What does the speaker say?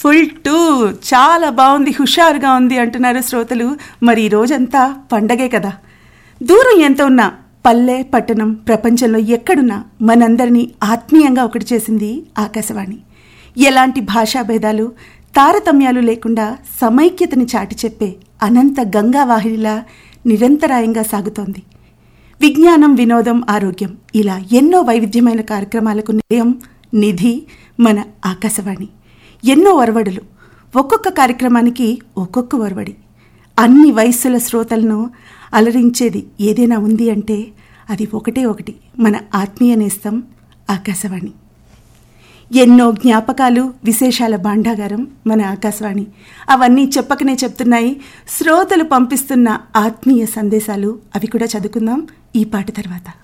full two చాలా బాగుంది హుషారుగా ఉంది అంటున్నారు శ్రోతలు మరి ఈ రోజంతా పండగే కదా దూరం ఎంత ఉన్నా పల్లె పట్టణం ప్రపంచంలో ఎక్కడున్నా మనందరినీ ఆత్మీయంగా ఒకటి చేసింది ఆకాశవాణి ఎలాంటి భాషా భేదాలు తారతమ్యాలు లేకుండా సమైక్యతని చాటి చెప్పే అనంత గంగా వాహినిలా నిరంతరాయంగా సాగుతోంది విజ్ఞానం వినోదం ఆరోగ్యం ఇలా ఎన్నో వైవిధ్యమైన కార్యక్రమాలకు నిలయం నిధి మన ఆకాశవాణి ఎన్నో ఒరవడులు ఒక్కొక్క కార్యక్రమానికి ఒక్కొక్క ఒరవడి అన్ని వయస్సుల శ్రోతలను అలరించేది ఏదైనా ఉంది అంటే అది ఒకటే ఒకటి మన ఆత్మీయ నేస్తం ఆకాశవాణి ఎన్నో జ్ఞాపకాలు విశేషాల భాండాగారం మన ఆకాశవాణి అవన్నీ చెప్పకనే చెప్తున్నాయి శ్రోతలు పంపిస్తున్న ఆత్మీయ సందేశాలు అవి కూడా చదువుకుందాం ఈ పాట తర్వాత